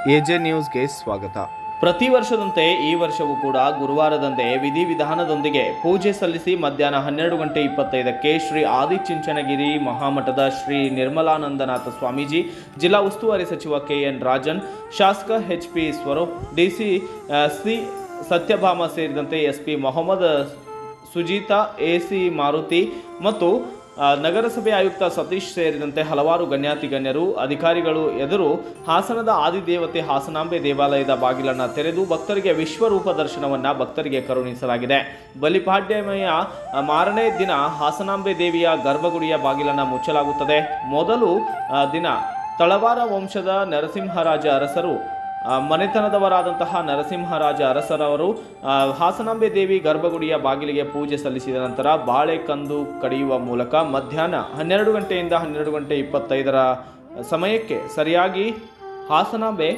AJ ನ್ಯೂಸ್ಗೆ ಸ್ವಾಗತ ಪ್ರತಿ ವರ್ಷದಂತೆ ಈ ವರ್ಷವೂ ಕೂಡ ಗುರುವಾರದಂದೇ ವಿಧಿವಿಧಾನದೊಂದಿಗೆ ಪೂಜೆ ಸಲ್ಲಿಸಿ ಮಧ್ಯಾಹ್ನ ಹನ್ನೆರಡು ಗಂಟೆ ಇಪ್ಪತ್ತೈದಕ್ಕೆ ಶ್ರೀ ಆದಿಚುಂಚನಗಿರಿ ಮಹಾಮಠದ ಶ್ರೀ ನಿರ್ಮಲಾನಂದನಾಥ ಸ್ವಾಮೀಜಿ ಜಿಲ್ಲಾ ಉಸ್ತುವಾರಿ ಸಚಿವ ಕೆ ಎನ್ ರಾಜನ್ ಶಾಸಕ H P Swaroop DC C Satyabhama ಸೇರಿದಂತೆ S P Mohammed Sujeetha AC Maruti ಮತ್ತು ಆ, ನಗರಸಭೆ ಆಯುಕ್ತ ಸತೀಶ್ ಸೇರಿದಂತೆ ಹಲವಾರು ಗಣ್ಯಾತಿ ಗಣ್ಯರು ಅಧಿಕಾರಿಗಳು ಎದುರು ಹಾಸನದ ಆದಿದೇವತೆ ಹಾಸನಾಂಬೆ ದೇವಾಲಯದ ಬಾಗಿಲನ್ನು ತೆರೆದು ಭಕ್ತರಿಗೆ ವಿಶ್ವರೂಪ ದರ್ಶನವನ್ನು ಭಕ್ತರಿಗೆ ಕರುಣಿಸಲಾಗಿದೆ ಬಲಿಪಾಡ್ಯಮಯ ಆ, ಮಾರನೇ ದಿನ ಹಾಸನಾಂಬೆ ದೇವಿಯ ಗರ್ಭಗುಡಿಯ ಬಾಗಿಲನ್ನು ಮುಚ್ಚಲಾಗುತ್ತದೆ ಮೊದಲು ಆ, ದಿನ ತಳವಾರ ವಂಶದ ನರಸಿಂಹರಾಜ ಅರಸರು ಆ, ಮನೆತನದವರಾದಂತಹ ನರಸಿಂಹರಾಜ ಅರಸರವರು ಆ, ಹಾಸನಾಂಬೆ ದೇವಿ ಗರ್ಭಗುಡಿಯ ಬಾಗಿಲಿಗೆ ಪೂಜೆ ಸಲ್ಲಿಸಿದ ನಂತರ ಬಾಳೆಕಂದು ಕಡಿಯುವ ಮೂಲಕ ಮಧ್ಯಾಹ್ನ ಹನ್ನೆರಡು ಗಂಟೆಯಿಂದ ಹನ್ನೆರಡು ಗಂಟೆ ಇಪ್ಪತ್ತೈದರ ಸಮಯಕ್ಕೆ ಸರಿಯಾಗಿ ಹಾಸನಾಂಬೆ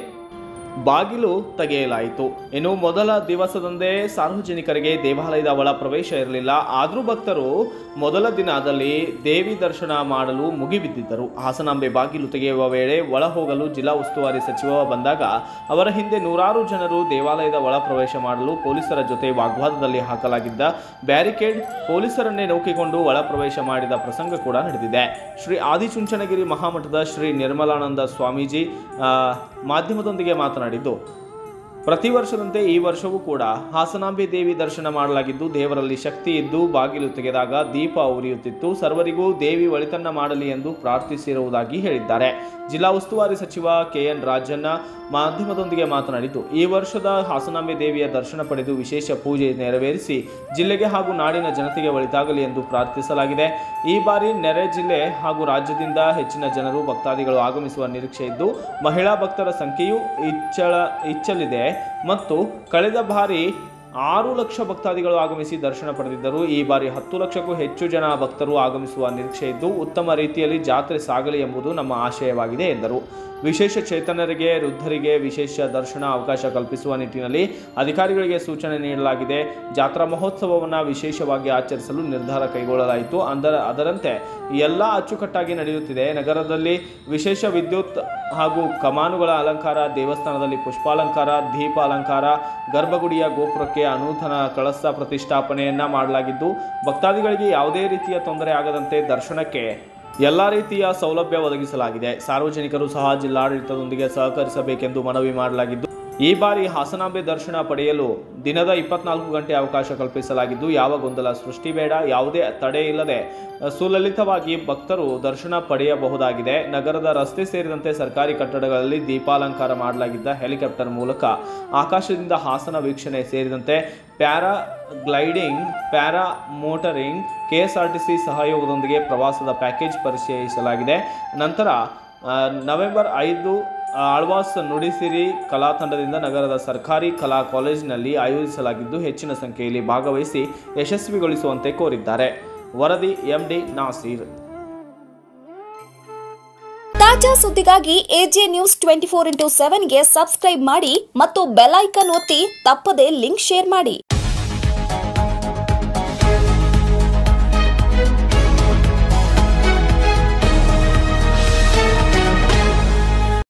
ಬಾಗಿಲು ತೆಗೆಯಲಾಯಿತು ಇನ್ನು ಮೊದಲ ದಿವಸದಂದೇ ಸಾರ್ವಜನಿಕರಿಗೆ ದೇವಾಲಯದ ಒಳ ಪ್ರವೇಶ ಇರಲಿಲ್ಲ ಆದರೂ ಭಕ್ತರು ಮೊದಲ ದಿನದಲ್ಲಿ ದೇವಿ ದರ್ಶನ ಮಾಡಲು ಮುಗಿಬಿದ್ದಿದ್ದರು ಹಾಸನಾಂಬೆ ಬಾಗಿಲು ತೆಗೆಯುವ ವೇಳೆ ಒಳ ಹೋಗಲು ಜಿಲ್ಲಾ ಉಸ್ತುವಾರಿ ಸಚಿವ ಬಂದಾಗ ಅವರ ಹಿಂದೆ ನೂರಾರು ಜನರು ದೇವಾಲಯದ ಒಳ ಪ್ರವೇಶ ಮಾಡಲು ಪೊಲೀಸರ ಜೊತೆ ವಾಗ್ವಾದದಲ್ಲಿ ಹಾಕಲಾಗಿದ್ದ ಬ್ಯಾರಿಕೇಡ್ ಪೊಲೀಸರನ್ನೇ ನೌಕಿಕೊಂಡು ಒಳ ಪ್ರವೇಶ ಮಾಡಿದ ಪ್ರಸಂಗ ಕೂಡ ನಡೆದಿದೆ ಶ್ರೀ ಆದಿಚುಂಚನಗಿರಿ ಮಹಾಮಠದ ಶ್ರೀ ನಿರ್ಮಲಾನಂದ ಸ್ವಾಮೀಜಿ ಆ, ಮಾಧ್ಯಮದೊಂದಿಗೆ ಮಾತನಾಡಿದ್ದು ಪ್ರತಿ ವರ್ಷದಂತೆ ಈ ವರ್ಷವೂ ಕೂಡ ಹಾಸನಾಂಬೆ ದೇವಿ ದರ್ಶನ ಮಾಡಲಾಗಿದ್ದು ದೇವರಲ್ಲಿ ಶಕ್ತಿ ಇದ್ದು ಬಾಗಿಲು ತೆಗೆದಾಗ ದೀಪ ಉರಿಯುತ್ತಿತ್ತು ಸರ್ವರಿಗೂ ದೇವಿ ಒಳಿತನ್ನ ಮಾಡಲಿ ಎಂದು ಪ್ರಾರ್ಥಿಸಿರುವುದಾಗಿ ಹೇಳಿದ್ದಾರೆ ಜಿಲ್ಲಾ ಉಸ್ತುವಾರಿ ಸಚಿವ ಕೆ ಎನ್ ರಾಜಣ್ಣ ಮಾಧ್ಯಮದೊಂದಿಗೆ ಮಾತನಾಡಿದ್ದು ಈ ವರ್ಷದ ಹಾಸನಾಂಬೆ ದೇವಿಯ ದರ್ಶನ ಪಡೆದು ವಿಶೇಷ ಪೂಜೆ ನೆರವೇರಿಸಿ ಜಿಲ್ಲೆಗೆ ಹಾಗೂ ನಾಡಿನ ಜನತೆಗೆ ಒಳಿತಾಗಲಿ ಎಂದು ಪ್ರಾರ್ಥಿಸಲಾಗಿದೆ ಈ ಬಾರಿ ನೆರೆ ಜಿಲ್ಲೆ ಹಾಗೂ ರಾಜ್ಯದಿಂದ ಹೆಚ್ಚಿನ ಜನರು ಭಕ್ತಾದಿಗಳು ಆಗಮಿಸುವ ನಿರೀಕ್ಷೆ ಇದ್ದು ಮಹಿಳಾ ಭಕ್ತರ ಸಂಖ್ಯೆಯೂ ಇಚ್ಚಳ ಇಚ್ಚಲಿದೆ ಮತ್ತು ಕಳೆದ ಬಾರಿ ಆರು ಲಕ್ಷ ಭಕ್ತಾದಿಗಳು ಆಗಮಿಸಿ ದರ್ಶನ ಪಡೆದಿದ್ದರು ಈ ಬಾರಿ ಹತ್ತು ಲಕ್ಷಕ್ಕೂ ಹೆಚ್ಚು ಜನ ಭಕ್ತರು ಆಗಮಿಸುವ ನಿರೀಕ್ಷೆ ಇದ್ದು ಉತ್ತಮ ರೀತಿಯಲ್ಲಿ ಜಾತ್ರೆ ಸಾಗಲಿ ಎಂಬುದು ನಮ್ಮ ಆಶಯವಾಗಿದೆ ಎಂದರು ವಿಶೇಷ ಚೇತನರಿಗೆ ವೃದ್ಧರಿಗೆ ವಿಶೇಷ ದರ್ಶನ ಅವಕಾಶ ಕಲ್ಪಿಸುವ ನಿಟ್ಟಿನಲ್ಲಿ ಅಧಿಕಾರಿಗಳಿಗೆ ಸೂಚನೆ ನೀಡಲಾಗಿದೆ ಜಾತ್ರಾ ಮಹೋತ್ಸವವನ್ನು ವಿಶೇಷವಾಗಿ ಆಚರಿಸಲು ನಿರ್ಧಾರ ಕೈಗೊಳ್ಳಲಾಯಿತು ಅಂದರ ಅದರಂತೆ ಎಲ್ಲ ಅಚ್ಚುಕಟ್ಟಾಗಿ ನಡೆಯುತ್ತಿದೆ ನಗರದಲ್ಲಿ ವಿಶೇಷ ವಿದ್ಯುತ್ ಹಾಗೂ ಕಮಾನುಗಳ ಅಲಂಕಾರ ದೇವಸ್ಥಾನದಲ್ಲಿ ಪುಷ್ಪಾಲಂಕಾರ ದೀಪ ಅಲಂಕಾರ ಗರ್ಭಗುಡಿಯ ಗೋಪುರಕ್ಕೆ ಅನೂತನ ಕಳಸ ಪ್ರತಿಷ್ಠಾಪನೆಯನ್ನ ಮಾಡಲಾಗಿದ್ದು ಭಕ್ತಾದಿಗಳಿಗೆ ಯಾವುದೇ ರೀತಿಯ ತೊಂದರೆ ಆಗದಂತೆ ದರ್ಶನಕ್ಕೆ ಎಲ್ಲ ರೀತಿಯ ಸೌಲಭ್ಯ ಒದಗಿಸಲಾಗಿದೆ ಸಾರ್ವಜನಿಕರು ಸಹ ಜಿಲ್ಲಾಡಳಿತದೊಂದಿಗೆ ಸಹಕರಿಸಬೇಕೆಂದು ಮನವಿ ಮಾಡಲಾಗಿದ್ದು ಈ ಬಾರಿ ಹಾಸನಾಂಬೆ ದರ್ಶನ ಪಡೆಯಲು ದಿನದ ಇಪ್ಪತ್ನಾಲ್ಕು ಗಂಟೆ ಅವಕಾಶ ಕಲ್ಪಿಸಲಾಗಿದ್ದು ಯಾವ ಗೊಂದಲ ಸೃಷ್ಟಿ ಬೇಡ ಯಾವುದೇ ತಡೆ ಇಲ್ಲದೆ ಸುಲಲಿತವಾಗಿ ಭಕ್ತರು ದರ್ಶನ ಪಡೆಯಬಹುದಾಗಿದೆ ನಗರದ ರಸ್ತೆ ಸೇರಿದಂತೆ ಸರ್ಕಾರಿ ಕಟ್ಟಡಗಳಲ್ಲಿ ದೀಪಾಲಂಕಾರ ಮಾಡಲಾಗಿದ್ದ ಹೆಲಿಕಾಪ್ಟರ್ ಮೂಲಕ ಆಕಾಶದಿಂದ ಹಾಸನ ವೀಕ್ಷಣೆ ಸೇರಿದಂತೆ para gliding para motoring KSRTC ಸಹಯೋಗದೊಂದಿಗೆ ಪ್ರವಾಸದ ಪ್ಯಾಕೇಜ್ ಪರಿಚಯಿಸಲಾಗಿದೆ ನಂತರ ಆ, ನವೆಂಬರ್ ಐದು ಆಳ್ವಾಸ್ ನುಡಿಸಿರಿ ಕಲಾ ತಂಡದಿಂದ ನಗರದ ಸರ್ಕಾರಿ ಕಲಾ ಕಾಲೇಜಿನಲ್ಲಿ ಆಯೋಜಿಸಲಾಗಿದ್ದು ಹೆಚ್ಚಿನ ಸಂಖ್ಯೆಯಲ್ಲಿ ಭಾಗವಹಿಸಿ ಯಶಸ್ವಿಗೊಳಿಸುವಂತೆ ಕೋರಿದ್ದಾರೆ ವರದಿ ಎಂಡಿ ನಾಸೀರ್ ತಾಜಾ ಸುದ್ದಿಗಾಗಿ AJ news twenty four into ಸೆವೆನ್ಗೆ ಸಬ್ಸ್ಕ್ರೈಬ್ ಮಾಡಿ ಮತ್ತು ಬೆಲ್ ಐಕನ್ ಒತ್ತಿ ತಪ್ಪದೇ ಲಿಂಕ್ ಶೇರ್ ಮಾಡಿ